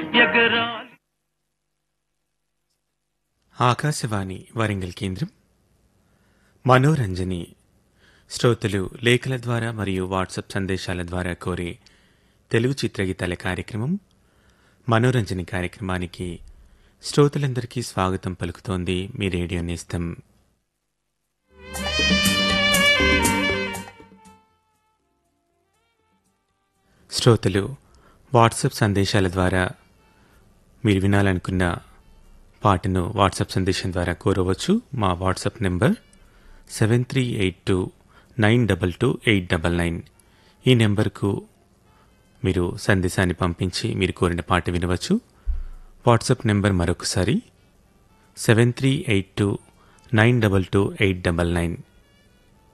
ఎగరాలి ఆకాశవాణి వరంగల్ కేంద్రం మనోరంజని శ్రోతలు లేఖల ద్వారా మరియు వాట్సాప్ సందేశాల ద్వారా కోరే తెలుగు చిత్రగీతాల కార్యక్రమం మనోరంజని కార్యక్రమానికి శ్రోతలందరికీ స్వాగతం పలుకుతోంది మీ రేడియో నేస్తం శ్రోతలు వాట్సాప్ సందేశాల ద్వారా మీరు వినాలనుకున్న పాటను వాట్సాప్ సందేశం ద్వారా కోరవచ్చు మా WhatsApp number seven three eight two nine double two eight double nine ఈ నెంబర్కు మీరు సందేశాన్ని పంపించి మీరు కోరిన పాట వినవచ్చు వాట్సాప్ నెంబర్ మరొకసారి seven three eight two nine double two eight double nine